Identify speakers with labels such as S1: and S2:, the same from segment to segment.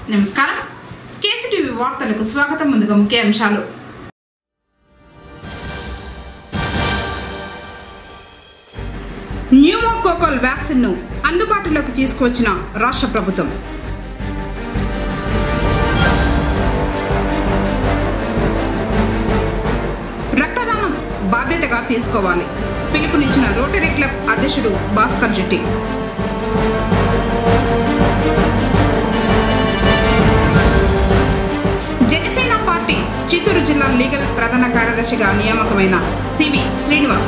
S1: నమస్కారం కేసీటీవీ వార్తలకు స్వాగతం ముందుగా ముఖ్య అంశాలు న్యూమోకోకల్ వ్యాక్సిన్ ను అందుబాటులోకి తీసుకువచ్చిన రాష్ట్ర ప్రభుత్వం రక్తదానం బాధ్యతగా తీసుకోవాలి పిలుపునిచ్చిన రోటరీ క్లబ్ అధ్యక్షుడు భాస్కర్ జెట్టి జనసేన పార్టీ చిత్తూరు జిల్లా లీగల్ ప్రధాన కార్యదర్శిగా నియామకమైన సివి శ్రీనివాస్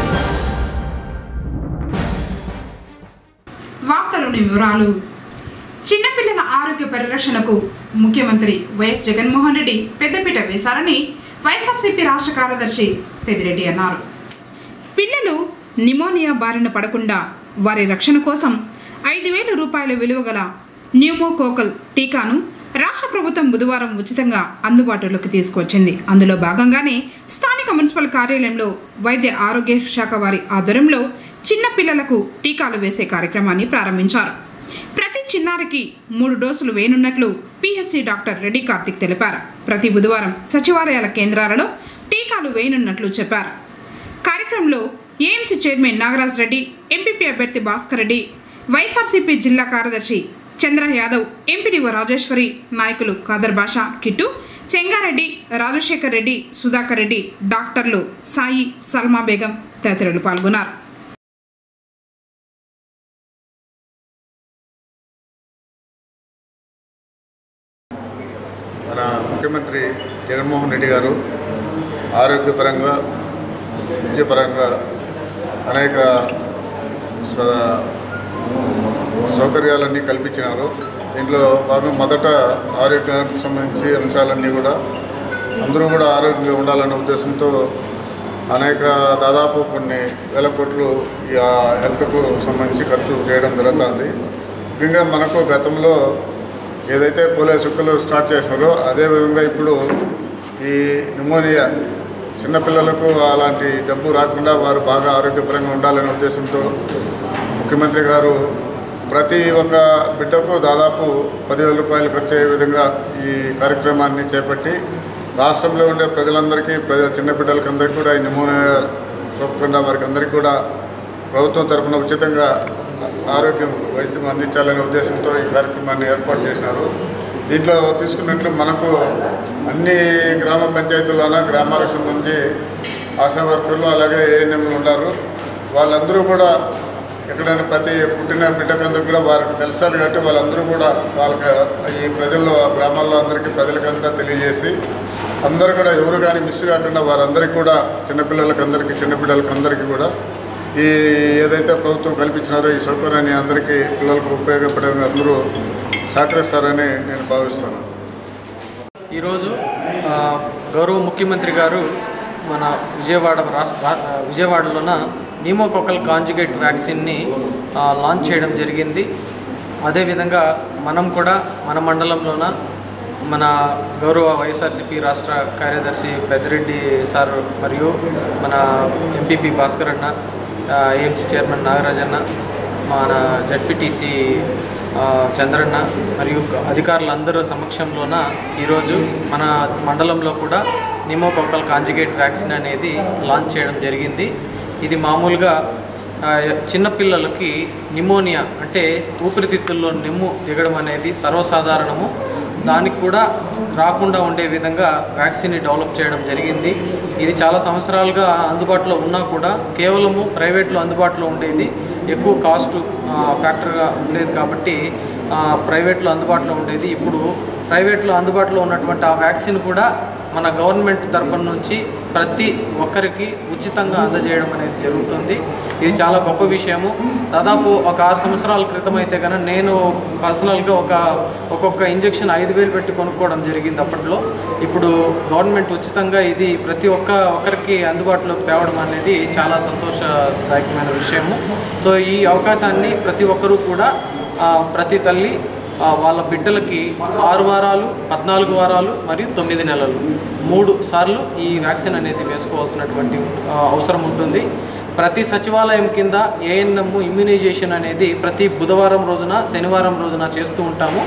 S1: వార్తలోని వివరాలు చిన్నపిల్లల ఆరోగ్య పరిరక్షణకు ముఖ్యమంత్రి వైఎస్ జగన్మోహన్ రెడ్డి పెద్దపీట వేశారని వైఎస్ఆర్సీపీ రాష్ట్ర కార్యదర్శి పెద్దిరెడ్డి అన్నారు పిల్లలు నిమోనియా బారిన పడకుండా వారి రక్షణ కోసం ఐదు వేల రూపాయల విలువ గల న్యూమోకోకల్ టీకాను రాష్ట్ర ప్రభుత్వం బుధవారం ఉచితంగా అందుబాటులోకి తీసుకువచ్చింది అందులో భాగంగానే స్థానిక మున్సిపల్ కార్యాలయంలో వైద్య ఆరోగ్య శాఖ వారి ఆధ్వర్యంలో చిన్న పిల్లలకు టీకాలు వేసే కార్యక్రమాన్ని ప్రారంభించారు ప్రతి చిన్నారికి మూడు డోసులు వేయనున్నట్లు పిహెచ్సి డాక్టర్ రెడ్డి కార్తిక్ తెలిపారు ప్రతి బుధవారం సచివాలయాల కేంద్రాలలో టీకాలు వేయనున్నట్లు చెప్పారు కార్యక్రమంలో AMC chairman Nagaraj Reddy MPP అభ్యర్థి భాస్కర్ రెడ్డి వైఎస్ఆర్సీపీ జిల్లా కార్యదర్శి చంద్ర యాదవ్ ఎంపీడీఓ రాజేశ్వరి నాయకులు ఖాదర్ బాషా కిట్టు చెంగారెడ్డి రాజశేఖర్ రెడ్డి సుధాకర్ రెడ్డి డాక్టర్లు సాయి సల్మా బేగం తదితరులు పాల్గొన్నారు
S2: మన ముఖ్యమంత్రి జగన్మోహన్ రెడ్డి గారు ఆరోగ్యపరంగా విద్యపరంగా అనేక స- సౌకర్యాలన్నీ కల్పించినారు దీంట్లో భాగం మొదట ఆరోగ్యానికి సంబంధించి అంశాలన్నీ కూడా అందరూ కూడా ఆరోగ్యంగా ఉండాలనే ఉద్దేశంతో అనేక దాదాపు కొన్ని వేల కోట్లు ఈ ఆ హెల్త్కు సంబంధించి ఖర్చు చేయడం జరుగుతుంది ముఖ్యంగా మనకు గతంలో ఏదైతే పోలియో చుక్కలు స్టార్ట్ చేసినారో అదేవిధంగా ఇప్పుడు ఈ న్యూమోనియా చిన్నపిల్లలకు అలాంటి జబ్బు రాకుండా వారు బాగా ఆరోగ్యపరంగా ఉండాలనే ఉద్దేశంతో ముఖ్యమంత్రి గారు ప్రతి ఒక్క బిడ్డకు దాదాపు పదివేల రూపాయలు ఖర్చు అయ్యే విధంగా ఈ కార్యక్రమాన్ని చేపట్టి రాష్ట్రంలో ఉండే ప్రజలందరికీ ప్రజ చిన్న బిడ్డలకి అందరికీ కూడా ఈ న్యూమోనియా సోకకుండా వారికి అందరికీ కూడా ప్రభుత్వం తరఫున ఉచితంగా ఆరోగ్యం వైద్యం అందించాలనే ఉద్దేశంతో ఈ కార్యక్రమాన్ని ఏర్పాటు చేసినారు దీంట్లో తీసుకున్నట్లు మనకు అన్ని గ్రామ పంచాయతీల్లోన గ్రామాలకు సంబంధించి ఆశా వర్కర్లు అలాగే ఏఎన్ఎంలు ఉన్నారు వాళ్ళందరూ కూడా ఎక్కడైనా ప్రతి పుట్టిన బిడ్డకందరూ కూడా వారికి తెలుస్తుంది కాబట్టి వాళ్ళందరూ కూడా వాళ్ళకి ఈ ప్రజల్లో గ్రామాల్లో అందరికీ ప్రజలకంతా తెలియజేసి అందరూ కూడా ఎవరు కానీ మిస్ కాకుండా వారందరికీ కూడా చిన్నపిల్లలకి అందరికీ చిన్న బిడ్డలకి అందరికీ కూడా ఈ ఏదైతే ప్రభుత్వం కల్పించినారో ఈ సౌకర్యాన్ని అందరికీ పిల్లలకు ఉపయోగపడే అందరూ సహకరిస్తారని నేను భావిస్తాను
S3: ఈరోజు ఆ, గౌరవ ముఖ్యమంత్రి గారు మన విజయవాడ రాష్ట్ర రా- విజయవాడలోన నీమోకొకల్ కాంజుగేట్ వ్యాక్సిన్ని ఆ, లాంచ్ చేయడం జరిగింది అదేవిధంగా మనం కూడా మన మండలంలోన మన గౌరవ వైఎస్ఆర్సీపీ రాష్ట్ర కార్యదర్శి పెద్దిరెడ్డి సార్ మరియు మన ఎంపీపీ భాస్కర్ అన్న ఏఎంసీ చైర్మన్ నాగరాజన్న మన జడ్పీటీసీ ఆ, చంద్రన్న మరియు అధికారులందరూ సమక్షంలోన ఈరోజు మన మండలంలో కూడా నిమోకొక్కల్ కాంజుగేట్ వ్యాక్సిన్ అనేది లాంచ్ చేయడం జరిగింది ఇది మామూలుగా ఆ, చిన్నపిల్లలకి నిమోనియా అంటే ఊపిరితిత్తుల్లో నిమ్ము దిగడం అనేది సర్వసాధారణము దానికి కూడా రాకుండా ఉండే విధంగా వ్యాక్సిన్ని డెవలప్ చేయడం జరిగింది ఇది చాలా సంవత్సరాలుగా అందుబాటులో ఉన్నా కూడా కేవలము ప్రైవేట్లో అందుబాటులో ఉండేది ఎక్కువ కాస్ట్ ఫ్యాక్టర్గా ఉండేది కాబట్టి ఆ, ప్రైవేట్లో అందుబాటులో ఉండేది ఇప్పుడు ప్రైవేట్లో అందుబాటులో ఉన్నటువంటి ఆ వ్యాక్సిన్ కూడా మన గవర్నమెంట్ తరపున నుంచి ప్రతి ఒక్కరికి ఉచితంగా అందజేయడం అనేది జరుగుతుంది ఇది చాలా గొప్ప విషయము దాదాపు ఒక ఆరు సంవత్సరాల క్రితం అయితే కనుక నేను పర్సనల్గా ఒక ఒక్కొక్క ఇంజెక్షన్ ఐదు వేలు పెట్టి కొనుక్కోవడం జరిగింది అప్పట్లో ఇప్పుడు గవర్నమెంట్ ఉచితంగా ఇది ప్రతి ఒక్క ఒక్కరికి అందుబాటులోకి తేవడం అనేది చాలా సంతోషదాయకమైన విషయము సో ఈ అవకాశాన్ని ప్రతి ఒక్కరూ కూడా ఆ, ప్రతి తల్లి ఆ, వాళ్ళ బిడ్డలకి ఆరు వారాలు పద్నాలుగు వారాలు మరియు తొమ్మిది నెలలు మూడు సార్లు ఈ వ్యాక్సిన్ అనేది వేసుకోవాల్సినటువంటి ఆ, అవసరం ఉంటుంది ప్రతి సచివాలయం కింద ఏఎన్ఎం ఇమ్యునైజేషన్ అనేది ప్రతి బుధవారం రోజున శనివారం రోజున చేస్తూ ఉంటాము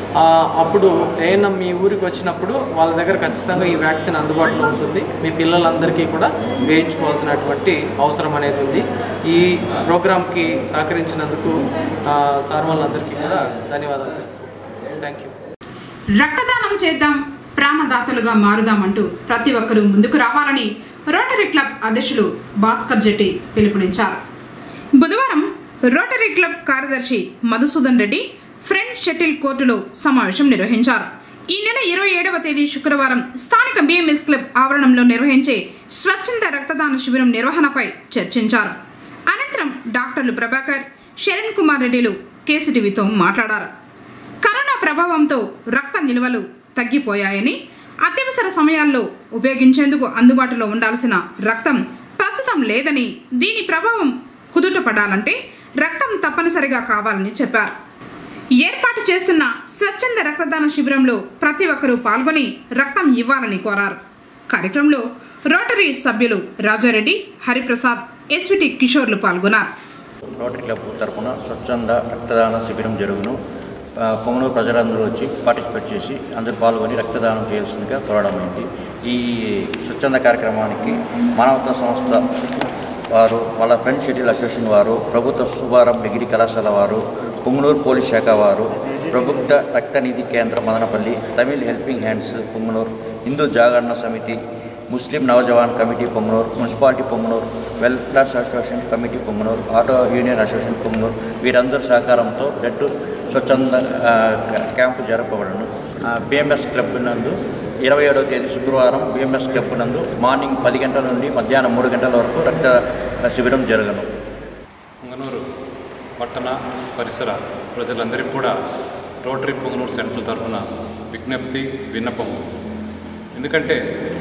S3: ఆ, అప్పుడు ఏఎన్ఎం మీ ఊరికి వచ్చినప్పుడు వాళ్ళ దగ్గర ఖచ్చితంగా ఈ వ్యాక్సిన్ అందుబాటులో ఉంటుంది మీ పిల్లలందరికీ కూడా వేయించుకోవాల్సినటువంటి అవసరం అనేది ఉంది ఈ ప్రోగ్రామ్కి సహకరించినందుకు ఆ, సార్ వాళ్ళందరికీ కూడా ధన్యవాదాలు థ్యాంక్ యూ
S1: రక్తదానం చేద్దాం ప్రాణదాతలుగా మారుదామంటూ ప్రతి ఒక్కరూ ముందుకు రావాలని రోటరీ క్లబ్ అధ్యక్షులు భాస్కర్ జెట్టి పిలుపునిచ్చారు బుధవారం రోటరీ క్లబ్ కార్యదర్శి మధుసూదన్ రెడ్డి ఫ్రెండ్ షటిల్ కోర్టులో సమావేశం నిర్వహించారు ఈ నెల ఇరవై ఏడవ తేదీ శుక్రవారం స్థానిక బిఎంఎస్ క్లబ్ ఆవరణంలో నిర్వహించే స్వచ్ఛంద రక్తదాన శిబిరం నిర్వహణపై చర్చించారు అనంతరం డాక్టర్లు ప్రభాకర్ శరణ్ కుమార్ రెడ్డిలు కేసీటీవీతో మాట్లాడారు కరోనా ప్రభావంతో రక్త నిల్వలు తగ్గిపోయాయని అత్యవసర సమయాల్లో ఉపయోగించేందుకు అందుబాటులో ఉండాల్సిన రక్తం ప్రస్తుతం లేదని దీని ప్రభావం కుదుట పడాలంటే రక్తం తప్పనిసరిగా కావాలని చెప్పారు ఏర్పాటు చేస్తున్న స్వచ్ఛంద రక్తదాన శిబిరంలో ప్రతి ఒక్కరూ పాల్గొని రక్తం ఇవ్వాలని కోరారు కార్యక్రమంలో రోటరీ సభ్యులు రాజారెడ్డి హరిప్రసాద్ ఎస్విటి కిషోర్లు పాల్గొన్నారు
S4: రోటరీ క్లబ్ తరపున స్వచ్ఛంద రక్తదాన శిబిరం జరుగును ఆ, పొంగనూరు ప్రజలందరూ వచ్చి పార్టిసిపేట్ చేసి అందరూ పాల్గొని రక్తదానం చేయాల్సిందిగా కోరడమైంది ఈ స్వచ్ఛంద కార్యక్రమానికి మానవతా సంస్థ వారు వాళ్ళ ఫ్రెండ్ షెడ్యూల్ అసోసియేషన్ వారు ప్రభుత్వ శుభారం డిగ్రీ కళాశాల వారు పొంగనూరు పోలీస్ శాఖ వారు ప్రభుత్వ రక్తనిధి కేంద్రం Madanapalle Tamil helping hands Punganur Hindu Jagarana Samithi Muslim Navajawan committee Punganur municipality Punganur welfare association committee Punganur auto union association Punganur వీరందరి సహకారంతో బ్లడ్ స్వచ్ఛంద ఆ, క్యాంపు జరపబడను బిఎంఎస్ క్లబ్ నందు ఇరవై ఏడవ తేదీ శుక్రవారం బిఎంఎస్ క్లబ్ నందు మార్నింగ్ పది గంటల నుండి మధ్యాహ్నం మూడు గంటల వరకు రక్త శిబిరం జరగను
S5: పొంగనూరు పట్టణ పరిసర ప్రజలందరికీ కూడా రోటరీ పొంగనూరు సెంటర్ తరఫున విజ్ఞప్తి విన్నపం ఎందుకంటే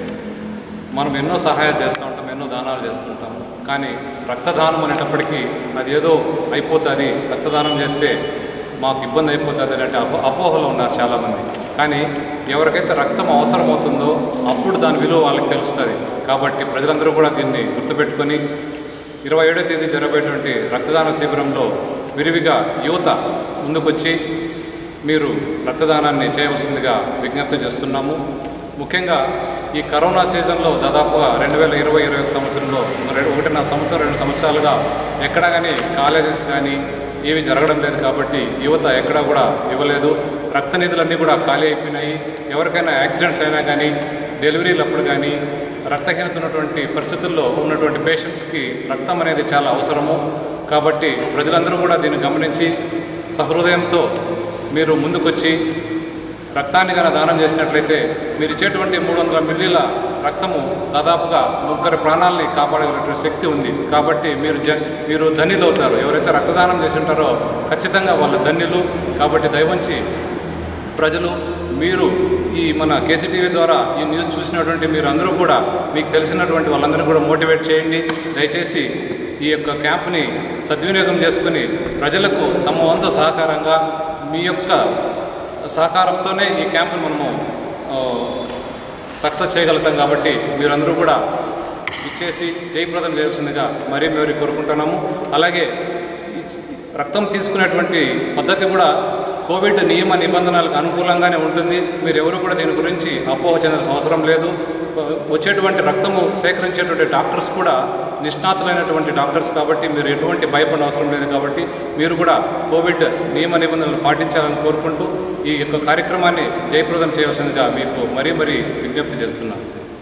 S5: మనం ఎన్నో సహాయాలు చేస్తూ ఉంటాం ఎన్నో దానాలు చేస్తుంటాం కానీ రక్తదానం అనేటప్పటికీ అది ఏదో అయిపోతుంది రక్తదానం చేస్తే మాకు ఇబ్బంది అయిపోతుంది అంటే అపో అపోహలో ఉన్నారు చాలామంది కానీ ఎవరికైతే రక్తం అవసరం అవుతుందో అప్పుడు దాని విలువ వాళ్ళకి తెలుస్తుంది కాబట్టి ప్రజలందరూ కూడా దీన్ని గుర్తుపెట్టుకొని ఇరవై ఏడో తేదీ జరగబోయేటువంటి రక్తదాన శిబిరంలో విరివిగా యువత ముందుకొచ్చి మీరు రక్తదానాన్ని చేయవలసిందిగా విజ్ఞప్తి చేస్తున్నాము ముఖ్యంగా ఈ కరోనా సీజన్లో దాదాపుగా రెండు వేల ఇరవై ఇరవై ఒక సంవత్సరంలో రెండు ఒకటిన్నర సంవత్సరం రెండు సంవత్సరాలుగా ఎక్కడా కానీ కాలేజెస్ కానీ ఏవి జరగడం లేదు కాబట్టి యువత ఎక్కడా కూడా ఇవ్వలేదు రక్త నిధులన్నీ కూడా ఖాళీ అయిపోయినాయి ఎవరికైనా యాక్సిడెంట్స్ అయినా కానీ డెలివరీలప్పుడు కానీ రక్తహీనత ఉన్నటువంటి పరిస్థితుల్లో ఉన్నటువంటి పేషెంట్స్కి రక్తం అనేది చాలా అవసరము కాబట్టి ప్రజలందరూ కూడా దీన్ని గమనించి సహృదయంతో మీరు ముందుకొచ్చి రక్తాన్ని కనుక దానం చేసినట్లయితే మీరు ఇచ్చేటువంటి మూడు వందల మిల్లీల రక్తము దాదాపుగా ముగ్గురు ప్రాణాలని కాపాడగలిగినటువంటి శక్తి ఉంది కాబట్టి మీరు జ మీరు ధన్యులు అవుతారు ఎవరైతే రక్తదానం చేసి ఉంటారో ఖచ్చితంగా వాళ్ళు ధన్యులు కాబట్టి దయవంచి ప్రజలు మీరు ఈ మన కేసీటీవీ ద్వారా ఈ న్యూస్ చూసినటువంటి మీరు అందరూ కూడా మీకు తెలిసినటువంటి వాళ్ళందరూ కూడా మోటివేట్ చేయండి దయచేసి ఈ యొక్క క్యాంప్ని సద్వినియోగం చేసుకుని ప్రజలకు తమ వంతు సహకారంగా మీ యొక్క సహకారంతోనే ఈ క్యాంపును మనము ఆ, సక్సెస్ చేయగలుగుతాం కాబట్టి మీరందరూ కూడా ఇచ్చేసి జయప్రదం చేయాల్సిందిగా మరీ మేము కోరుకుంటున్నాము అలాగే ఈ రక్తం తీసుకునేటువంటి పద్ధతి కూడా కోవిడ్ నియమ నిబంధనలకు అనుకూలంగానే ఉంటుంది మీరు ఎవరు కూడా దీని గురించి అపోహ చెందాల్సిన అవసరం లేదు వచ్చేటువంటి రక్తము సేకరించేటువంటి డాక్టర్స్ కూడా నిష్ణాతులైనటువంటి డాక్టర్స్ కాబట్టి మీరు ఎటువంటి భయపడిన అవసరం లేదు కాబట్టి మీరు కూడా కోవిడ్ నియమ నిబంధనలు పాటించాలని కోరుకుంటూ ఈ యొక్క కార్యక్రమాన్ని జయప్రదం చేయవలసిందిగా మీకు మరీ మరీ విజ్ఞప్తి చేస్తున్నాను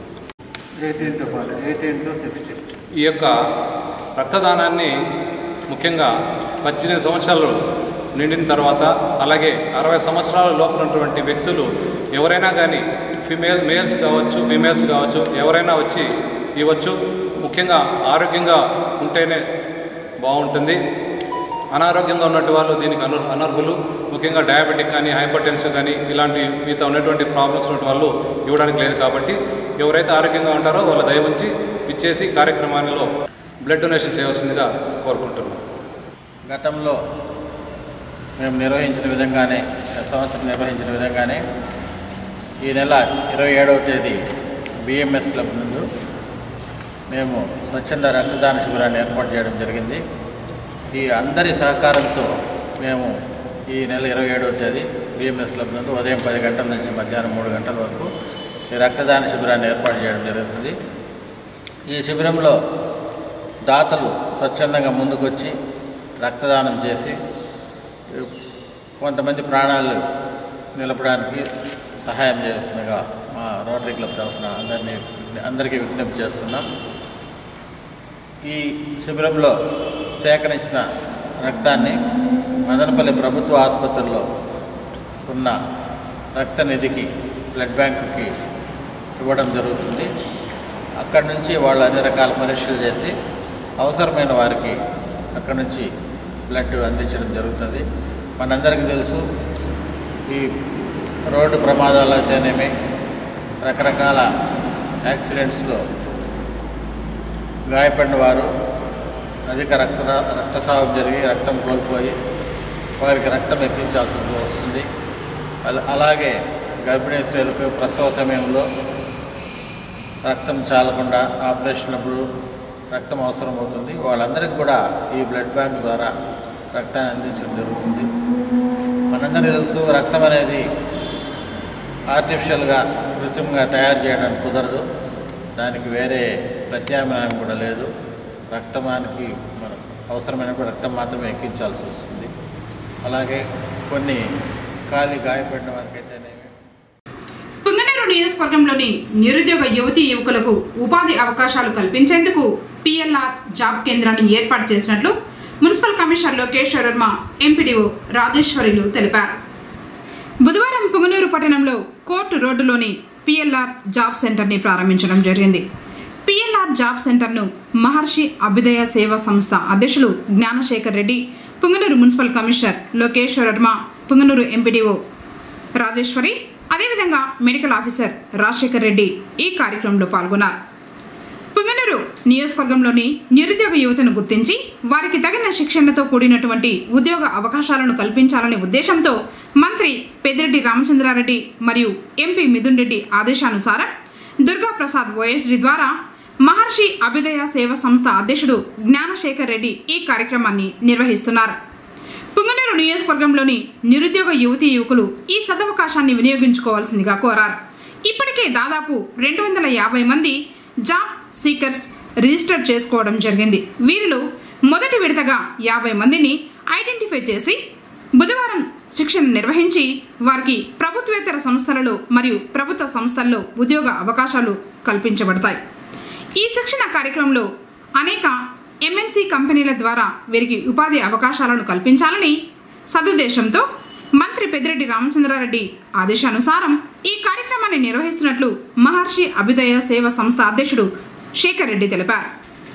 S5: ఈ యొక్క రక్తదానాన్ని ముఖ్యంగా పద్దెనిమిది సంవత్సరాలు నిండిన తర్వాత అలాగే అరవై సంవత్సరాల లోపల ఉన్నటువంటి వ్యక్తులు ఎవరైనా కానీ ఫిమేల్ మేల్స్ కావచ్చు ఫీమేల్స్ కావచ్చు ఎవరైనా వచ్చి ఇవ్వచ్చు ముఖ్యంగా ఆరోగ్యంగా ఉంటేనే బాగుంటుంది అనారోగ్యంగా ఉన్నటువంటి వాళ్ళు దీనికి అను అనర్హులు ముఖ్యంగా డయాబెటిక్ కానీ హైపర్ టెన్షన్ కానీ ఇలాంటి మిగతా ఉన్నటువంటి ప్రాబ్లమ్స్ ఉన్న వాళ్ళు ఇవ్వడానికి లేదు కాబట్టి ఎవరైతే ఆరోగ్యంగా ఉంటారో వాళ్ళ దయ ఉంచి ఇచ్చేసి కార్యక్రమాల్లో బ్లడ్ డొనేషన్ చేయవలసిందిగా కోరుకుంటున్నాం
S6: గతంలో మేము నిర్వహించిన విధంగానే గత సంవత్సరం నిర్వహించిన విధంగానే ఈ నెల ఇరవై ఏడవ తేదీ బిఎంఎస్ క్లబ్ నందు మేము స్వచ్ఛంద రక్తదాన శిబిరాన్ని ఏర్పాటు చేయడం జరిగింది ఈ అందరి సహకారంతో మేము ఈ నెల ఇరవై ఏడవ తేదీ బిఎంఎస్ క్లబ్ నందు ఉదయం పది గంటల నుంచి మధ్యాహ్నం మూడు గంటల వరకు ఈ రక్తదాన శిబిరాన్ని ఏర్పాటు చేయడం జరుగుతుంది ఈ శిబిరంలో దాతలు స్వచ్ఛందంగా ముందుకొచ్చి రక్తదానం చేసి కొంతమంది ప్రాణాలు నిలపడానికి సహాయం చేస్తుండగా మా రోటరీ క్లబ్ తరఫున అందరినీ అందరికీ విజ్ఞప్తి చేస్తున్నాం ఈ శిబిరంలో సేకరించిన రక్తాన్ని మదనపల్లి ప్రభుత్వ ఆసుపత్రిలో ఉన్న రక్త నిధికి బ్లడ్ బ్యాంకుకి ఇవ్వడం జరుగుతుంది అక్కడి నుంచి వాళ్ళు అన్ని రకాల పరీక్షలు చేసి అవసరమైన వారికి అక్కడి నుంచి బ్లడ్ అందించడం జరుగుతుంది మనందరికీ తెలుసు ఈ రోడ్డు ప్రమాదాలు అయితేనేమి రకరకాల యాక్సిడెంట్స్లో గాయపడిన వారు అధిక రక్త రక్తస్రావం జరిగి రక్తం కోల్పోయి వారికి రక్తం ఎక్కించాల్సి వస్తుంది అల- అలాగే గర్భిణీ స్త్రీలకు ప్రసవ సమయంలో రక్తం చాలకుండా ఆపరేషన్ అప్పుడు రక్తం అవసరం అవుతుంది వాళ్ళందరికీ కూడా ఈ బ్లడ్ బ్యాంక్ ద్వారా రక్తాన్ని అందించడం జరుగుతుంది మనందరికీ తెలుసు రక్తం అనేది ఆర్టిఫిషియల్గా కృత్రిమంగా తయారు చేయడానికి కుదరదు దానికి వేరే ప్రత్యామ్నాయం కూడా లేదు రక్తమానికి మనం అవసరమైనప్పుడు రక్తం మాత్రమే ఎక్కించాల్సి వస్తుంది అలాగే కొన్ని కాలి గాయపడిన వారికైతేనేమి
S1: పుంగనూరు నియోజకవర్గంలోని నిరుద్యోగ యువతీ యువకులకు ఉపాధి అవకాశాలు కల్పించేందుకు పిఎల్ఆర్ జాబ్ కేంద్రాన్ని ఏర్పాటు చేసినట్లు municipal commissioner Lokeshwar Varma MPDO రాజేశ్వరిలు తెలిపారు బుధవారం పుంగనూరు పట్టణంలో కోర్టు రోడ్డులోని పిఎల్ఆర్ జాబ్ సెంటర్ని ప్రారంభించడం జరిగింది పిఎల్ఆర్ జాబ్ సెంటర్ను మహర్షి అభ్యుదయ సేవా సంస్థ అధ్యక్షులు Gnanasekhar Reddy Punganur municipal commissioner Lokeshwar Varma Punganur MPDO Rajeswari అదేవిధంగా మెడికల్ ఆఫీసర్ రాజశేఖర్ రెడ్డి ఈ కార్యక్రమంలో పాల్గొన్నారు పుంగనూరు నియోజకవర్గంలోని నిరుద్యోగ యువతను గుర్తించి వారికి తగిన శిక్షణతో కూడినటువంటి ఉద్యోగ అవకాశాలను కల్పించాలనే ఉద్దేశంతో మంత్రి పెద్దిరెడ్డి రామచంద్రారెడ్డి మరియు ఎంపీ మిథున్ రెడ్డి ఆదేశానుసారం దుర్గా ప్రసాద్ ఓఎస్డి ద్వారా మహర్షి అభ్యుదయ సేవ సంస్థ అధ్యక్షుడు జ్ఞానశేఖర్ రెడ్డి ఈ కార్యక్రమాన్ని నిర్వహిస్తున్నారు పుంగనూరు నియోజకవర్గంలోని నిరుద్యోగ యువతీ యువకులు ఈ సదవకాశాన్ని వినియోగించుకోవాల్సిందిగా కోరారు ఇప్పటికే దాదాపు రెండు వందల యాభై మంది జాబ్ సీకర్స్ రిజిస్టర్ చేసుకోవడం జరిగింది వీరిలో మొదటి విడతగా యాభై మందిని ఐడెంటిఫై చేసి బుధవారం శిక్షణ నిర్వహించి వారికి ప్రభుత్వేతర సంస్థలలో మరియు ప్రభుత్వ సంస్థల్లో ఉద్యోగ అవకాశాలు కల్పించబడతాయి ఈ శిక్షణ కార్యక్రమంలో అనేక ఎంఎన్సి కంపెనీల ద్వారా వీరికి ఉపాధి అవకాశాలను కల్పించాలని సదుద్దేశంతో మంత్రి పెద్దిరెడ్డి రామచంద్రారెడ్డి ఆదేశానుసారం ఈ కార్యక్రమాన్ని నిర్వహిస్తున్నట్లు మహర్షి అభ్యుదయ సేవ సంస్థ అధ్యక్షుడు శేఖర్ రెడ్డి తెలిపారు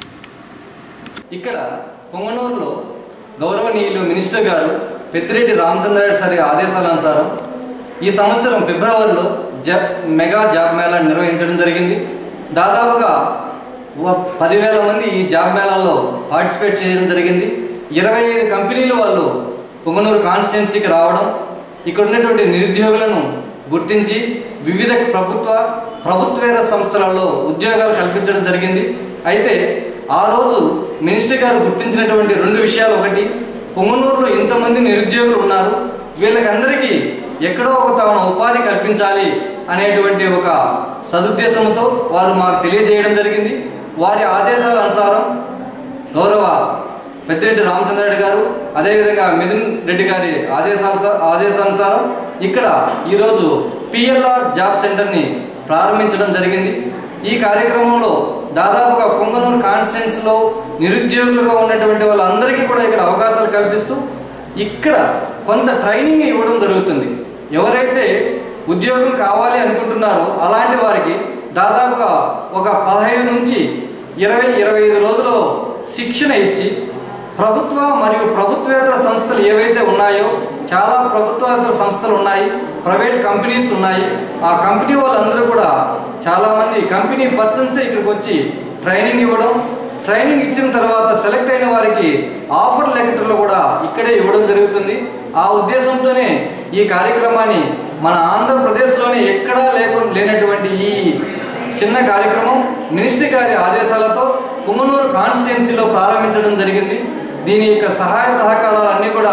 S7: ఇక్కడ పొంగనూరులో గౌరవనీయులు మినిస్టర్ గారు పెద్దిరెడ్డి రామచంద్రారెడ్డి సారి ఆదేశాలనుసారం ఈ సంవత్సరం ఫిబ్రవరిలో జ మెగా జాబ్ మేళా నిర్వహించడం జరిగింది దాదాపుగా వ- పదివేల మంది ఈ జాబ్ మేళాలో పార్టిసిపేట్ చేయడం జరిగింది ఇరవై ఐదు కంపెనీలు వాళ్ళు పొంగనూరు కాన్స్టిట్యున్సీకి రావడం ఇక్కడ ఉన్నటువంటి నిరుద్యోగులను గుర్తించి వివిధ ప్రభుత్వ ప్రభుత్వేతర సంస్థలలో ఉద్యోగాలు కల్పించడం జరిగింది అయితే ఆ రోజు మినిస్టర్ గారు గుర్తించినటువంటి రెండు విషయాలు ఒకటి పొంగనూరులో ఇంతమంది నిరుద్యోగులు ఉన్నారు వీళ్ళకందరికీ ఎక్కడో ఒక తమ ఉపాధి కల్పించాలి అనేటువంటి ఒక సదుద్దేశంతో వారు మాకు తెలియజేయడం జరిగింది వారి ఆదేశాల అనుసారం గౌరవ పెద్దిరెడ్డి రామచంద్రరెడ్డి గారు అదేవిధంగా మిథున్ రెడ్డి గారి ఆదేశాల ఆదేశానుసారం ఇక్కడ ఈరోజు పిఎల్ఆర్ జాబ్ సెంటర్ని ప్రారంభించడం జరిగింది ఈ కార్యక్రమంలో దాదాపుగా పొంగనూరు కాన్స్టిట్యున్సీలో నిరుద్యోగులుగా ఉన్నటువంటి వాళ్ళందరికీ కూడా ఇక్కడ అవకాశాలు కల్పిస్తూ ఇక్కడ కొంత ట్రైనింగ్ ఇవ్వడం జరుగుతుంది ఎవరైతే ఉద్యోగం కావాలి అనుకుంటున్నారో అలాంటి వారికి దాదాపుగా ఒక పదహైదు నుంచి ఇరవై ఇరవై ఐదు రోజులు శిక్షణ ఇచ్చి ప్రభుత్వ మరియు ప్రభుత్వేతర సంస్థలు ఏవైతే ఉన్నాయో చాలా ప్రభుత్వేతర సంస్థలు ఉన్నాయి ప్రైవేట్ కంపెనీస్ ఉన్నాయి ఆ కంపెనీ వాళ్ళందరూ కూడా చాలామంది కంపెనీ పర్సన్సే ఇక్కడికి వచ్చి ట్రైనింగ్ ఇవ్వడం ట్రైనింగ్ ఇచ్చిన తర్వాత సెలెక్ట్ అయిన వారికి ఆఫర్ లెటర్లు కూడా ఇక్కడే ఇవ్వడం జరుగుతుంది ఆ ఉద్దేశంతోనే ఈ కార్యక్రమాన్ని మన ఆంధ్రప్రదేశ్లోనే ఎక్కడా లేకుండా లేనటువంటి ఈ చిన్న కార్యక్రమం మినిస్ట్రీ గారి ఆదేశాలతో పుంగనూరు కాన్స్టిట్యున్సీలో ప్రారంభించడం జరిగింది దీని యొక్క సహాయ సహకారాలన్నీ కూడా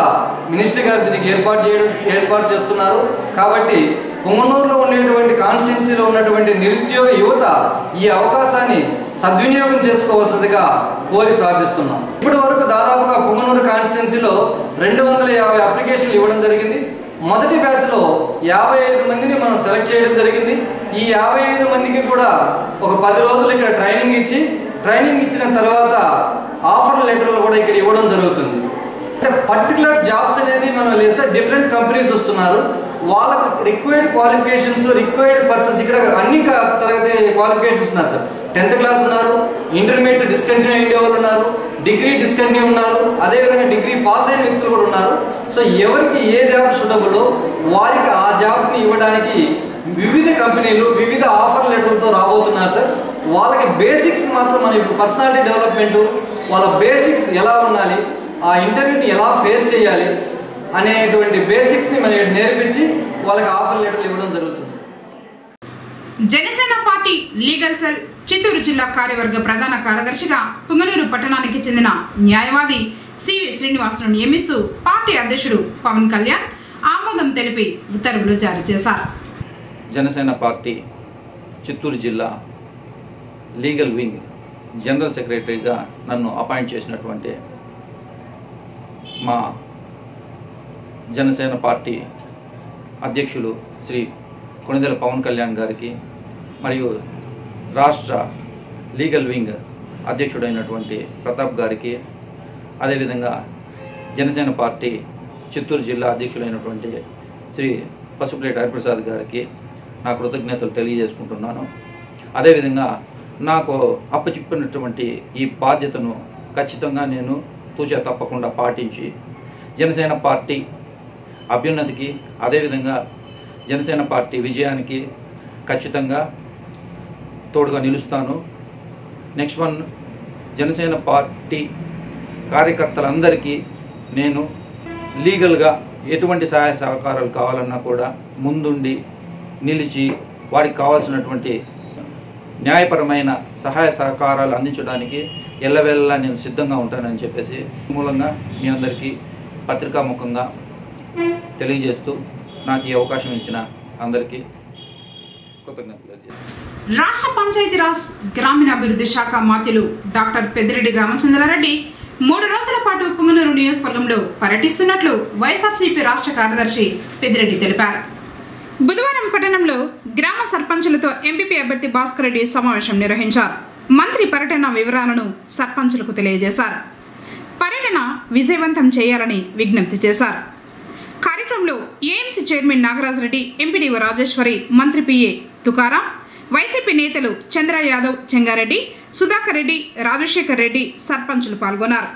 S7: మినిస్టర్ గారు దీనికి ఏర్పాటు చేయడం ఏర్పాటు చేస్తున్నారు కాబట్టి పొంగనూరులో ఉండేటువంటి కాన్స్టిట్యున్సీలో ఉన్నటువంటి నిరుద్యోగ యువత ఈ అవకాశాన్ని సద్వినియోగం చేసుకోవాల్సిందిగా కోరి ప్రార్థిస్తున్నాం ఇప్పటి వరకు దాదాపుగా పొంగనూరు కాన్స్టిట్యున్సీలో రెండు వందల యాభై అప్లికేషన్లు ఇవ్వడం జరిగింది మొదటి బ్యాచ్లో యాభై ఐదు మందిని మనం సెలెక్ట్ చేయడం జరిగింది ఈ యాభై ఐదు మందికి కూడా ఒక పది రోజులు ఇక్కడ ట్రైనింగ్ ఇచ్చి ట్రైనింగ్ ఇచ్చిన తర్వాత ఆఫర్ లెటర్లు కూడా ఇక్కడ ఇవ్వడం జరుగుతుంది అంటే పర్టికులర్ జాబ్స్ అనేది మనం లేస్తే డిఫరెంట్ కంపెనీస్ వస్తున్నారు వాళ్ళకు రిక్వైర్డ్ క్వాలిఫికేషన్స్ రిక్వైర్డ్ పర్సన్స్ ఇక్కడ అన్ని క- తరగతి క్వాలిఫికేషన్స్ ఉన్నారు సార్ టెన్త్ క్లాస్ ఉన్నారు ఇంటర్మీడియట్ డిస్కంటిన్యూ అయ్యే వాళ్ళు ఉన్నారు డిగ్రీ డిస్కంటిన్యూ ఉన్నారు అదేవిధంగా డిగ్రీ పాస్ అయిన వ్యక్తులు కూడా ఉన్నారు సో ఎవరికి ఏ జాబ్ సూటబుల్ వారికి ఆ జాబ్ని ఇవ్వడానికి వివిధ కంపెనీలు వివిధ ఆఫర్ లెటర్లతో రాబోతున్నారు సార్ వాళ్ళకి బేసిక్స్ మాత్రం మనం ఇప్పుడు పర్సనాలిటీ డెవలప్మెంట్ వాళ్ళ బేసిక్స్ ఎలా ఉండాలి ఆ ఇంటర్వ్యూని ఎలా ఫేస్ చేయాలి అనేటువంటి బేసిక్స్ని మనం ఇక్కడ నేర్పించి వాళ్ళకి ఆఫర్ లెటర్లు ఇవ్వడం జరుగుతుంది sir
S1: Janasena party legal cell Chittoor జిల్లా కార్యవర్గ ప్రధాన కార్యదర్శిగా పుంగనూరు పట్టణానికి చెందిన న్యాయవాది సివి శ్రీనివాసును నియమిస్తూ పార్టీ అధ్యక్షుడు పవన్ కళ్యాణ్ ఆమోదం తెలిపి ఉత్తర్వులు జారీ చేశారు
S8: జనసేన పార్టీ చిత్తూరు జిల్లా లీగల్ వింగ్ జనరల్ సెక్రటరీగా నన్ను అపాయింట్ చేసినటువంటి మా జనసేన పార్టీ అధ్యక్షులు శ్రీ కొణిదెల పవన్ కళ్యాణ్ గారికి మరియు రాష్ట్ర లీగల్ వింగ్ అధ్యక్షుడైనటువంటి ప్రతాప్ గారికి అదేవిధంగా జనసేన పార్టీ చిత్తూరు జిల్లా అధ్యక్షులైనటువంటి శ్రీ పసుపులేటి హరిప్రసాద్ గారికి నా కృతజ్ఞతలు తెలియజేసుకుంటున్నాను అదేవిధంగా నాకు అప్పచెప్పినటువంటి ఈ బాధ్యతను ఖచ్చితంగా నేను తూచా తప్పకుండా పాటించి జనసేన పార్టీ అభ్యున్నతికి అదేవిధంగా జనసేన పార్టీ విజయానికి ఖచ్చితంగా తోడుగా నిలుస్తాను నెక్స్ట్ వన్ జనసేన పార్టీ కార్యకర్తలందరికీ నేను లీగల్గా ఎటువంటి సహాయ సహకారాలు కావాలన్నా కూడా ముందుండి నిలిచి వారికి కావాల్సినటువంటి న్యాయపరమైన సహాయ సహకారాలు అందించడానికి ఎల్లవేళలా నేను సిద్ధంగా ఉంటానని చెప్పేసి మూలంగా మీ అందరికీ పత్రికాముఖంగా తెలియజేస్తూ నాకు ఈ అవకాశం ఇచ్చిన అందరికీ కృతజ్ఞతలు తెలియజేస్తాను
S1: రాష్ట్ర పంచాయతీరాజ్ గ్రామీణాభివృద్ధి శాఖ మాత్యులు డాక్టర్ పెద్దిరెడ్డి రామచంద్రారెడ్డి మూడు రోజుల పాటు పుంగనూరు నియోజకవర్గంలో పర్యటిస్తున్నట్లు వైఎస్ఆర్సీపీ రాష్ట్ర కార్యదర్శి పెద్దిరెడ్డి తెలిపారు బుధవారం పట్టణంలో గ్రామ సర్పంచులతో ఎంపీపీ అభ్యర్థి భాస్కర్ రెడ్డి సమావేశం నిర్వహించారు మంత్రి పర్యటన వివరాలను సర్పంచులకు తెలియజేశారు పర్యటన విజయవంతం చేయాలని విజ్ఞప్తి చేశారు కార్యక్రమంలో AMC chairman Nagaraj Reddy MPDO Rajeswari మంత్రి పిఏ తుకారాం వైసీపీ నేతలు చంద్ర యాదవ్ చెంగారెడ్డి సుధాకర్ రెడ్డి రాజశేఖర్ రెడ్డి సర్పంచులు పాల్గొన్నారు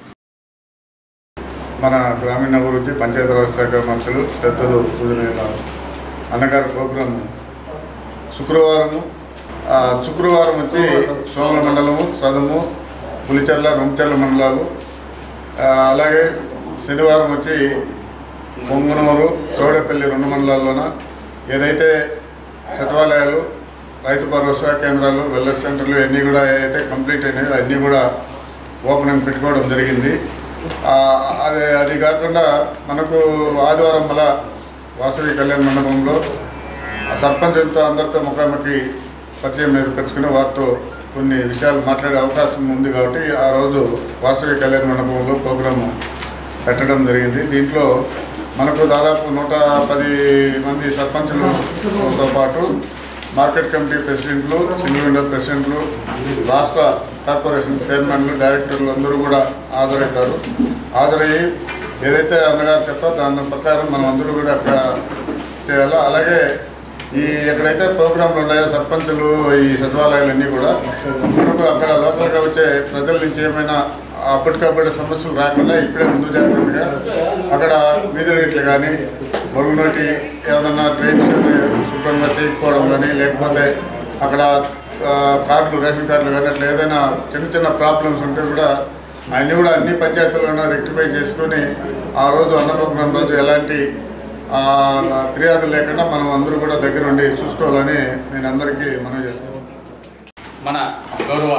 S2: మన గ్రామీణాభివృద్ధి పంచాయతీరాజ్ శాఖ మంత్రులు పెద్దలు పూజనీయుల అన్నగారి ప్రోగ్రాం శుక్రవారము ఆ, శుక్రవారం వచ్చి సోమల మండలము సదుము పులిచెర్ల రొంచెర్ల మండలాలు ఆ, అలాగే శనివారం వచ్చి పొంగునూరు చౌడపల్లి రెండు మండలాల్లోన ఏదైతే సచివాలయాలు రైతు భరోసా కేంద్రాలు వెల్నెస్ సెంటర్లు అన్నీ కూడా ఏదైతే కంప్లీట్ అయినాయో అన్నీ కూడా ఓపెనింగ్ పెట్టుకోవడం జరిగింది ఆ, అది అది కాకుండా మనకు ఆదివారం మళ్ళా వాసవి కళ్యాణ మండపంలో ఆ సర్పంచులతో అందరితో ముఖాముఖి పరిచయం ఏర్పరచుకుని వారితో కొన్ని విషయాలు మాట్లాడే అవకాశం ఉంది కాబట్టి ఆ రోజు వాసవి కళ్యాణ మండపంలో ప్రోగ్రాము పెట్టడం జరిగింది దీంట్లో మనకు దాదాపు నూట పది మంది సర్పంచులతో పాటు మార్కెట్ కమిటీ ప్రెసిడెంట్లు సింగిల్ విండో ప్రెసిడెంట్లు రాష్ట్ర కార్పొరేషన్ చైర్మన్లు డైరెక్టర్లు అందరూ కూడా హాజరవుతారు హాజరయ్యి ఏదైతే అన్నగారు చెప్పారో దాని ప్రకారం మనం అందరూ కూడా అక్కడ చేయాలో అలాగే ఈ ఎక్కడైతే ప్రోగ్రాంలు ఉన్నాయో సర్పంచులు ఈ సచివాలయాలన్నీ కూడా మనకు అక్కడ లోకల్గా వచ్చే ప్రజల నుంచి ఏమైనా అప్పటికప్పుడు సమస్యలు రాకుండా ఇప్పుడే ముందు జాగ్రత్తగా అక్కడ వీధి రేట్లు కానీ మరుగునోటి ఏదన్నా ట్రైన్స్ శుభ్రంగా చేయకపోవడం కానీ లేకపోతే అక్కడ ఆ, కార్డులు రేషన్ కార్డులు కానీ అట్లా ఏదైనా చిన్న చిన్న ప్రాబ్లమ్స్ ఉంటే కూడా అన్నీ కూడా అన్ని పంచాయతీలను రెక్టిఫై చేసుకొని ఆ రోజు అన్న ప్రోగ్రాం రోజు ఎలాంటి ఆ, ఫిర్యాదులు లేకుండా మనం అందరూ కూడా దగ్గర ఉండి చూసుకోవాలని నేను అందరికీ మనవి చేస్తాను
S9: మన గౌరవ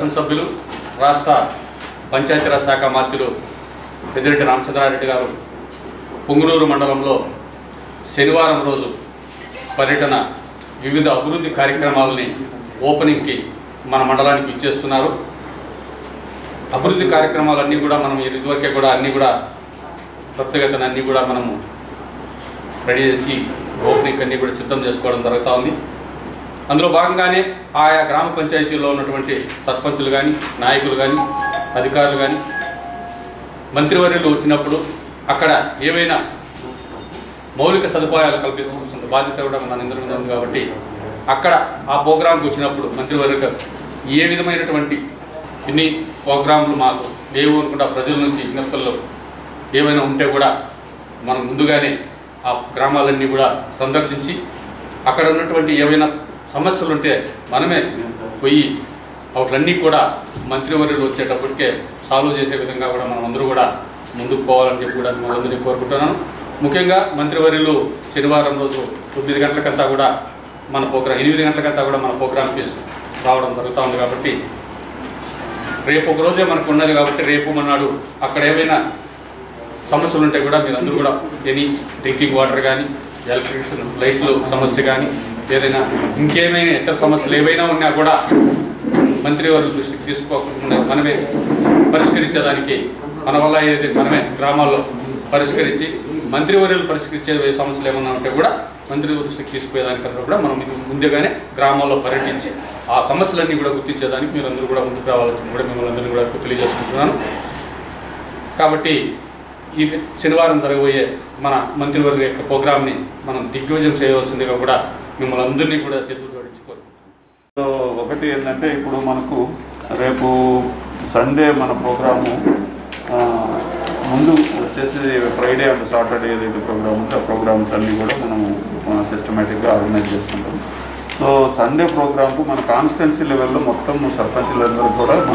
S9: శాసనసభ్యులు రాష్ట్ర పంచాయతీరాజ్ శాఖ మంత్రులు పెద్దిరెడ్డి రామచంద్రారెడ్డి గారు పొంగునూరు మండలంలో శనివారం రోజు పర్యటన వివిధ అభివృద్ధి కార్యక్రమాలని ఓపెనింగ్కి మన మండలానికి ఇచ్చేస్తున్నారు అభివృద్ధి కార్యక్రమాలన్నీ కూడా మనం ఇదివరకే కూడా అన్నీ కూడా ప్రత్యేకతను అన్నీ కూడా మనము రెడీ చేసి ఓపెనింగ్ అన్నీ కూడా సిద్ధం చేసుకోవడం జరుగుతూ ఉంది అందులో భాగంగానే ఆయా గ్రామ పంచాయతీల్లో ఉన్నటువంటి సర్పంచులు కానీ నాయకులు కానీ అధికారులు కానీ మంత్రివర్యులు వచ్చినప్పుడు అక్కడ ఏవైనా మౌలిక సదుపాయాలు కల్పించాల్సిన బాధ్యత కూడా మన అందరి మీద ఉంది కాబట్టి అక్కడ ఆ ప్రోగ్రాంకి వచ్చినప్పుడు మంత్రివర్గ ఏ విధమైనటువంటి ఇన్ని ప్రోగ్రాంలు మాకు లేవు అనుకుంటా ప్రజల నుంచి విజ్ఞప్తుల్లో ఏమైనా ఉంటే కూడా మనం ముందుగానే ఆ గ్రామాలన్నీ కూడా సందర్శించి అక్కడ ఉన్నటువంటి ఏవైనా సమస్యలు ఉంటే మనమే పోయి వాటిలన్నీ కూడా మంత్రివర్యులు వచ్చేటప్పటికే సాల్వ్ చేసే విధంగా కూడా మనం అందరూ కూడా ముందుకు పోవాలని చెప్పి కూడా మనందరినీ కోరుకుంటున్నాను ముఖ్యంగా మంత్రివర్యులు శనివారం రోజు తొమ్మిది గంటలకంతా కూడా మన ప్రోగ్రాం ఎనిమిది గంటలకంతా కూడా మన ప్రోగ్రాంకి రావడం జరుగుతూ ఉంది కాబట్టి రేపు ఒక రోజే మనకు ఉన్నది కాబట్టి రేపు మన్నాడు అక్కడ ఏమైనా సమస్యలు ఉంటే కూడా మీరు అందరూ కూడా ఎనీ డ్రింకింగ్ వాటర్ కానీ ఎలక్ట్రిసిటీ లైట్లు సమస్య కానీ ఏదైనా ఇంకేమైనా ఇతర సమస్యలు ఏవైనా ఉన్నా కూడా మంత్రివర్గ దృష్టికి తీసుకోకుండా మనమే పరిష్కరించేదానికి మన వల్ల ఏదైతే మనమే గ్రామాల్లో పరిష్కరించి మంత్రివర్యులు పరిష్కరించే సమస్యలు ఏమన్నా ఉంటే కూడా మంత్రి దృష్టికి తీసుకుపోయేదానికంతా కూడా మనం ఇది ముందుగానే గ్రామాల్లో పర్యటించి ఆ సమస్యలన్నీ కూడా గుర్తించేదానికి మీరు అందరూ కూడా ముందుకు రావాలని కూడా మిమ్మల్ని అందరినీ కూడా తెలియజేసుకుంటున్నాను కాబట్టి ఈ శనివారం జరగబోయే మన మంత్రివర్గ యొక్క ప్రోగ్రామ్ని మనం దిగ్విజయం చేయవలసిందిగా కూడా మిమ్మల్ని అందరినీ కూడా చేతులు జోడించుకోరు
S10: సో ఒకటి ఏంటంటే ఇప్పుడు మనకు రేపు సండే మన ప్రోగ్రాము ఆ, ముందు వచ్చేసి ఫ్రైడే అండ్ సాటర్డే ఏదైతే ప్రోగ్రామ్ ఉంటే ఆ ప్రోగ్రామ్స్ అన్నీ కూడా మనము సిస్టమేటిక్గా ఆర్గనైజ్ చేసుకుంటాం సో సండే ప్రోగ్రామ్కు మన కాన్స్టిట్యున్సీ లెవెల్లో మొత్తం సర్పంచులందరూ కూడా మన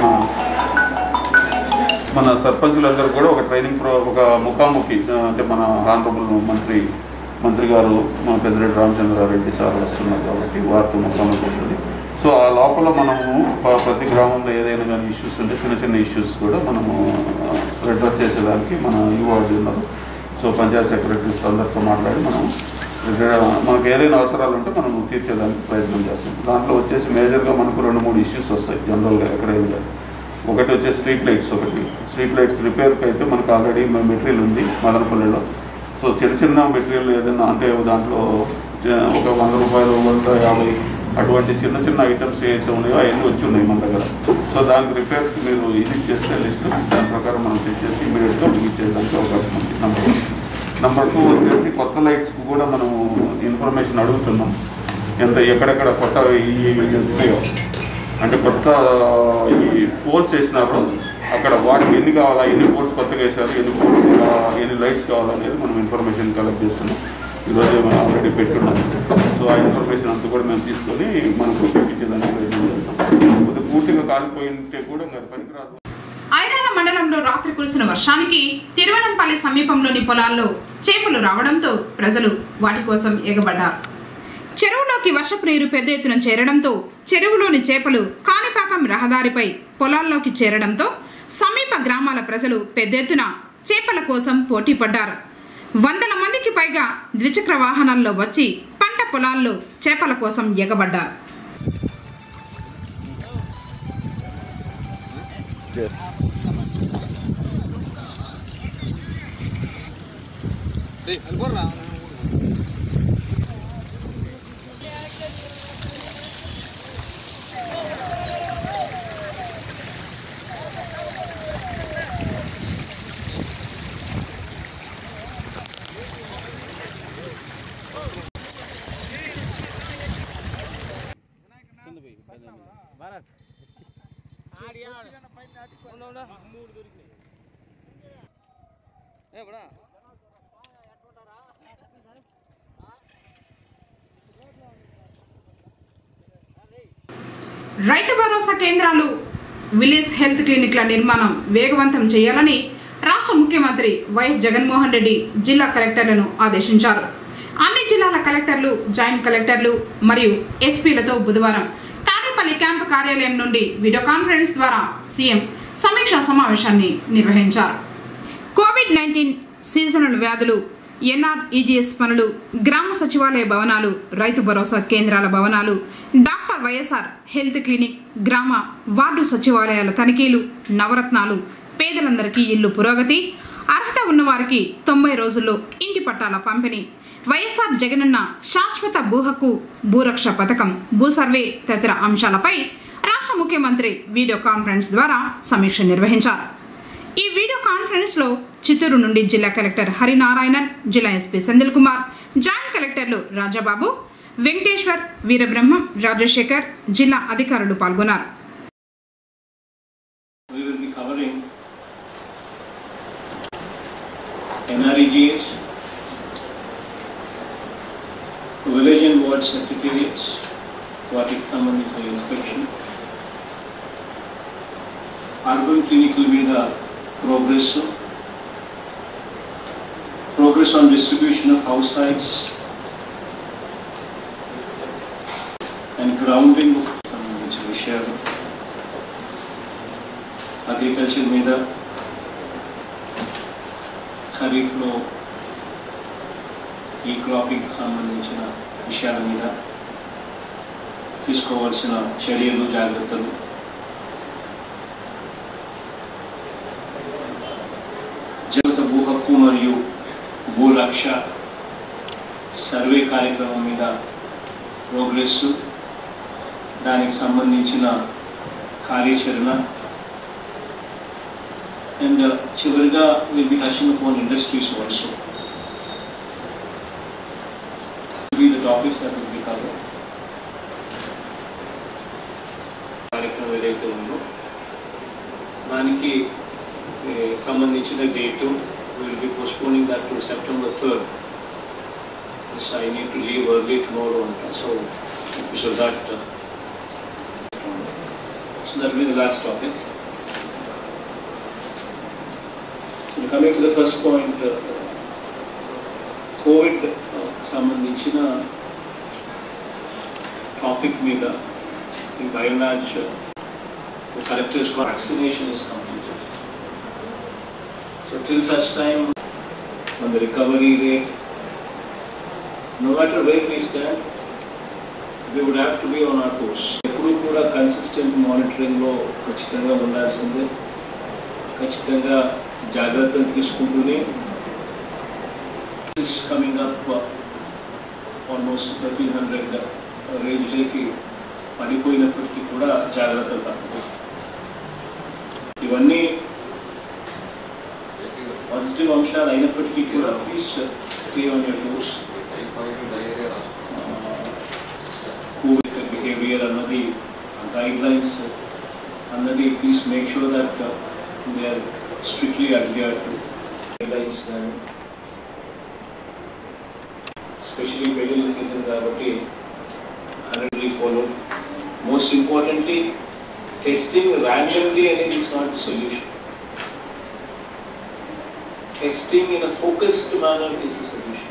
S10: మన సర్పంచులందరూ కూడా ఒక ట్రైనింగ్ ప్రో ఒక ముఖాముఖి ఆ, అంటే మన ఆనరబుల్ మంత్రి మంత్రి గారు మన పెద్దిరెడ్డి రామచంద్రారెడ్డి సార్ వస్తున్నారు కాబట్టి వారితో ముఖాముఖి ఉంటుంది సో ఆ లోపల మనము ప- ప్రతి గ్రామంలో ఏదైనా కానీ ఇష్యూస్ ఉంటే చిన్న చిన్న ఇష్యూస్ కూడా మనము అడ్రస్ చేసేదానికి మన యువాడు ఉన్నారు సో పంచాయత్ సెక్రటరీస్ అందరితో మాట్లాడి మనం ఇక్కడ మనకు ఏదైనా అవసరాలు ఉంటే మనం తీర్చేదానికి ప్రయత్నం చేస్తాం దాంట్లో వచ్చేసి మేజర్గా మనకు రెండు మూడు ఇష్యూస్ వస్తాయి జనరల్గా ఎక్కడైనా ఒకటి వచ్చేసి స్ట్రీట్ లైట్స్ ఒకటి స్ట్రీట్ లైట్స్ రిపేర్కి అయితే మనకు ఆల్రెడీ మెటీరియల్ ఉంది మదనపల్లిలో సో చిన్న చిన్న మెటీరియల్ ఏదైనా అంటే దాంట్లో చ- ఒక వంద రూపాయలు వంద యాభై అటువంటి చిన్న చిన్న ఐటమ్స్ ఏవైతే ఉన్నాయో అవన్నీ వచ్చి ఉన్నాయి మన దగ్గర సో దానికి రిపేర్స్కి మీరు ఇది చేస్తే లిస్ట్ దాని ప్రకారం మనం తెచ్చేసి ఇమీడియట్గా మీకు ఇచ్చేదానికి అవకాశం ఉంది నెంబర్ వన్ నెంబర్ టూ వచ్చేసి కొత్త లైట్స్కి కూడా మనం ఇన్ఫర్మేషన్ అడుగుతున్నాం ఎంత ఎక్కడెక్కడ కొత్త ఈ ఉన్నాయో అంటే కొత్త ఈ పోల్స్ వేసినారు అక్కడ వాటికి ఎన్ని కావాలా ఎన్ని పోల్స్ కొత్తగా వేసారు ఎన్ని పోల్స్ ఎన్ని లైట్స్ కావాలా అనేది మనం ఇన్ఫర్మేషన్ కలెక్ట్ చేస్తున్నాం ఈరోజు మనం ఆల్రెడీ పెట్టున్నాం సో ఆ ఇన్ఫర్మేషన్ అంతా కూడా మేము తీసుకొని మనకు పెట్టించేదానికి ప్రయత్నం చేస్తాం కొద్దిగా పూర్తిగా కాలిపోయి ఉంటే కూడా ఇంకా పనికిరాదు
S1: ఐరాల మండలంలో రాత్రి కురిసిన వర్షానికి తిరువనంపల్లి సమీపంలోని పొలాల్లో చేపలు రావడంతో ప్రజలు వాటి కోసం ఎగబడ్డారు చెరువులోకి వర్షపు నీరు పెద్ద ఎత్తున చేరడంతో చెరువులోని చేపలు కాణిపాకం రహదారిపై పొలాల్లోకి చేరడంతో సమీప గ్రామాల ప్రజలు పెద్ద ఎత్తున చేపల కోసం పోటీ పడ్డారు వందల మందికి పైగా ద్విచక్ర వాహనాల్లో వచ్చి పంట పొలాల్లో చేపల కోసం ఎగబడ్డారు రైతు భరోసా కేంద్రాలు విలేజ్ హెల్త్ క్లినిక్ల నిర్మాణం వేగవంతం చేయాలని రాష్ట్ర ముఖ్యమంత్రి వైఎస్ జగన్మోహన్ రెడ్డి జిల్లా కలెక్టర్లను ఆదేశించారు అన్ని జిల్లాల కలెక్టర్లు జాయింట్ కలెక్టర్లు మరియు ఎస్పీలతో బుధవారం తాడేపల్లి క్యాంపు కార్యాలయం నుండి వీడియో కాన్ఫరెన్స్ ద్వారా సీఎం సమీక్షా సమావేశాన్ని నిర్వహించారు కోవిడ్ నైన్టీన్ సీజనల్ వ్యాధులు ఎన్ఆర్ఈజీఎస్ పనులు గ్రామ సచివాలయ భవనాలు రైతు భరోసా కేంద్రాల భవనాలు డాక్టర్ వైఎస్ఆర్ హెల్త్ క్లినిక్ గ్రామ వార్డు సచివాలయాల తనిఖీలు నవరత్నాలు పేదలందరికీ ఇల్లు పురోగతి అర్హత ఉన్నవారికి తొంభై రోజుల్లో ఇంటి పట్టాల పంపిణీ వైఎస్ఆర్ జగనన్న శాశ్వత భూ హక్కు భూరక్ష పథకం భూ సర్వే తదితర అంశాలపై రాష్ట్ర ముఖ్యమంత్రి వీడియో కాన్ఫరెన్స్ ద్వారా సమీక్ష నిర్వహించారు ఈ వీడియో కాన్ఫరెన్స్ లో చిత్తూరు నుండి జిల్లా కలెక్టర్ హరినారాయణన్ జిల్లా ఎస్పీ సెందిల్ కుమార్ జాయింట్ కలెక్టర్లు రాజాబాబు వెంకటేశ్వర్ వీరబ్రహ్మం రాజశేఖర్ జిల్లా అధికారులు పాల్గొన్నారు
S11: we will be covering NREGs, village and ward secretariats, వాటికి సంబంధించిన ఇన్స్పెక్షన్ అర్బన్ క్లినిక్ల మీద progress progress on distribution of house sites and grounding సంబంధించిన విషయాలు అగ్రికల్చర్ మీద ఖరీఫ్లో ఈ క్రాపింగ్ సంబంధించిన విషయాల మీద తీసుకోవాల్సిన చర్యలు జాగ్రత్తలు జగత భూ హక్కు మరియు భూరక్ష సర్వే కార్యక్రమం మీద ప్రోగ్రెస్ దానికి సంబంధించిన కార్యాచరణ అండ్ చివరిగా will be touching upon industries also be the topics that will be cover కార్యక్రమం ఏదైతే ఉందో దానికి ఏ, సంబంధించిన date will be postponing that to September third I need to leave early tomorrow అంట so so that so that will the last topic So coming to the first point, uh, Covid సంబంధించిన topic మీద ఈ బయోనాజ్ collectors vaccination is completed so till such time on the recovery rate, no matter where we stand, we would have to be on our course. ఎప్పుడు కూడా consistent మానిటరింగ్లో ఖచ్చితంగా ఉండాల్సిందే ఖచ్చితంగా జాగ్రత్తలు తీసుకుంటూనే coming up almost thirteen hundred రేంజ్లోకి పడిపోయినప్పటికీ కూడా జాగ్రత్తలు తప్పదు ఇవన్నీ పాజిటివ్ అంశాలు అయినప్పటికీ కూడా please stay on your toes Covid behaviour అన్నది గైడ్ లైన్స్ అన్నది please make sure that they are strictly adhere to guidelines కానీ స్పెషలీ పెళ్లి సీజన్ కాబట్టి హండ్రెడ్లీ follow most importantly testing randomly అనేది is not solution testing in a focused manner is a solution.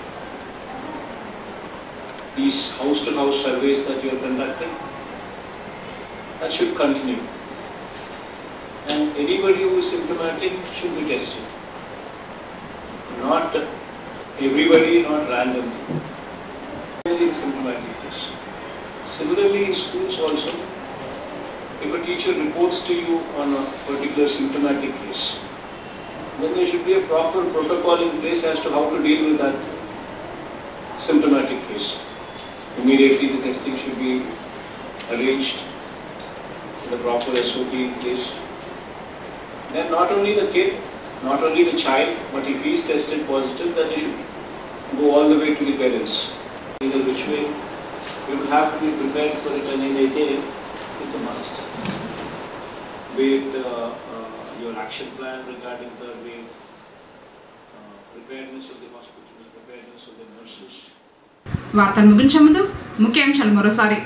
S11: These house-to-house surveys that you are conducting, that should continue. And anybody who is symptomatic should be tested. Not everybody, not randomly. Only symptomatic test. Similarly, in schools also, if a teacher reports to you on a particular symptomatic case, then there should be a proper protocol in place as to how to deal with that symptomatic case. Immediately the testing should be arranged with a proper SOP in place. Then not only the kid, not only the child, but if he is tested positive, then he should go all the way to the parents. Either which way, you would have to be prepared for it and in it, it's a must. Be it uh, uh, your action plan regarding third wave, uh, preparedness of the hospitals, preparedness of the nurses.
S1: వార్తలు ముగించే ముందు ముఖ్యాంశాలు మరోసారి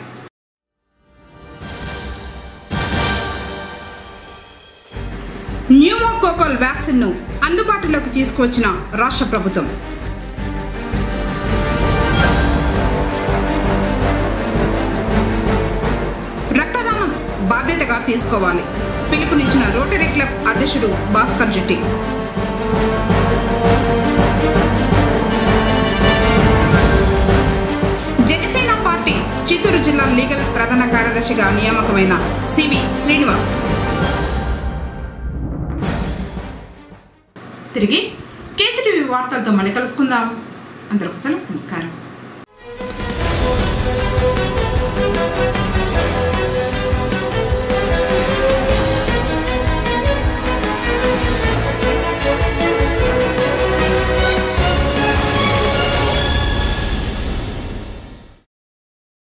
S1: pneumococcal vaccine ను అందుబాటులోకి తీసుకువచ్చిన రాష్ట్ర ప్రభుత్వం రక్తదానం బాధ్యతగా తీసుకోవాలి పిలుపునిచ్చిన రోటరీ క్లబ్ అధ్యక్షుడు భాస్కర్ జెట్టి చిత్తూరు జిల్లా లీగల్ ప్రధాన కార్యదర్శిగా నియామకమైన సివి శ్రీనివాస్ తిరిగి కేసీటీవీ వార్తలతో మళ్ళీ కలుసుకుందాం అందరికీ సెలవు నమస్కారం